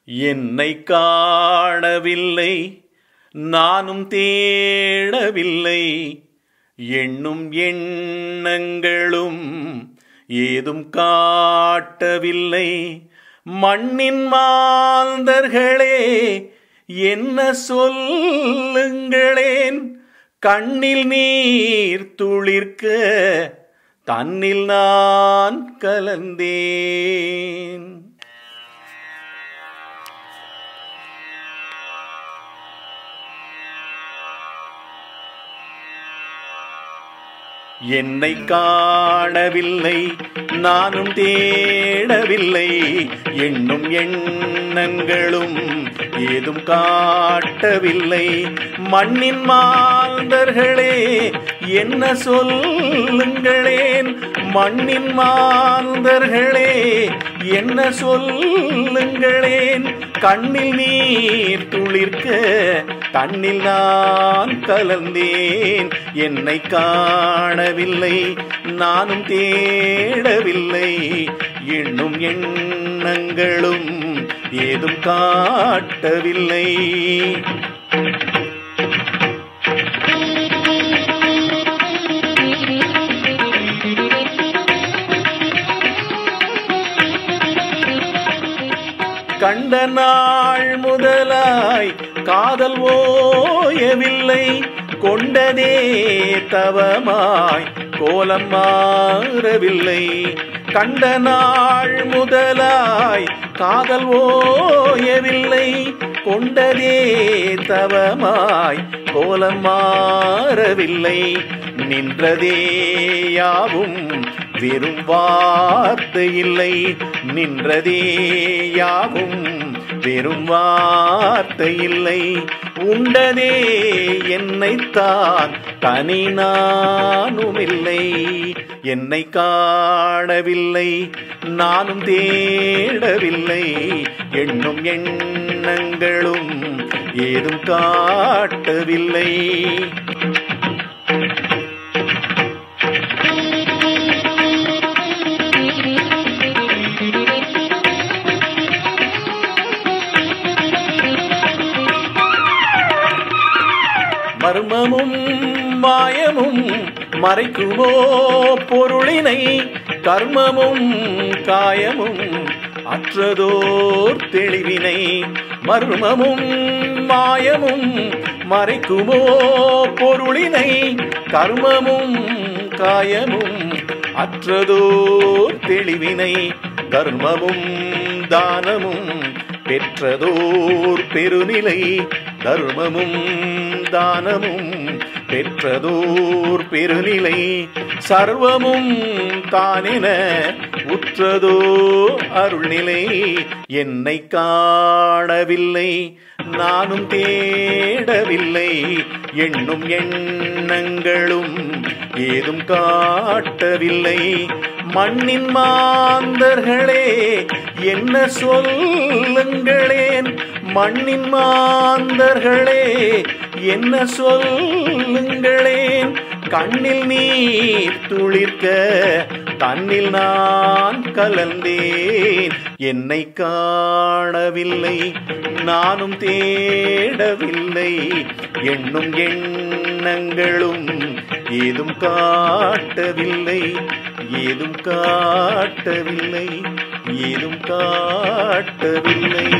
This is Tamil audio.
என்னை காணவில்லை நானும் தேடவில்லை எண்ணும் எண்ணங்களும் ஏதும் காட்டவில்லை மண்ணின் மாந்தர்களே என்ன சொல்லுங்களேன் கண்ணில் நீர் துளிர்க்க தன்னில் நான் கலந்தேன் என்னை காணவில்லை நானும் தேடவில்லை எண்ணும் எண்ணங்களும் ஏதும் காட்டவில்லை மண்ணின் மாந்தர்களே என்ன சொல்லுங்களேன் மண்ணின் மாந்தர்களே என்ன சொல்லுங்களேன் கண்ணில் நீர் துளிர்க்க தன்னில் நான் கலந்தேன் என்னை காணவில்லை நானும் தேடவில்லை எண்ணும் எண்ணங்களும் ஏதும் காட்டவில்லை கண்ட நாள் முதலாய் காதல் ஓயவில்லை கொண்டதே தவமாய் கோலம் மாறவில்லை கண்ட நாள் முதலாய் காதல் ஓயவில்லை கொண்டதே தவமாய் கோலம் மாறவில்லை நின்றதே யாவும் வெறும் வார்த்தை இல்லை நின்றதே யாவும் வெறும் வார்த்தை இல்லை உண்டதே என்னைத்தான் தனி நானும் இல்லை என்னை காணவில்லை நானும் தேடவில்லை எண்ணும் எண்ணங்களும் ஏதும் காட்டவில்லை மர்மமும் மாயமும் மறைக்குமோ பொருளினை கர்மமும் காயமும் அற்றதோர் தெளிவினை மர்மமும் மாயமும் மறைக்குமோ பொருளினை கர்மமும் காயமும் அற்றதோர் தெளிவினை தர்மமும் தானமும் பெற்றதோர் பெருநிலை தர்மமும் தானமும் பெற்றதோர் பெருநிலை சர்வமும் தானென உற்றதோ அருள்நிலை என்னை காணவில்லை நானும் தேடவில்லை எண்ணும் எண்ணங்களும் ஏதும் காட்டவில்லை மண்ணின் மாந்தர்களே என்ன சொல்லுங்களேன் மண்ணின் மாந்தர்களே என்ன சொல்லுங்களேன் கண்ணில் நீர் துளிர்க்க தன்னில் நான் கலந்தேன் என்னை காணவில்லை நானும் தேடவில்லை எண்ணும் எண்ணங்களும் ஏதும் காட்டவில்லை ஏதும் காட்டவில்லை ஏதும் காட்டவில்லை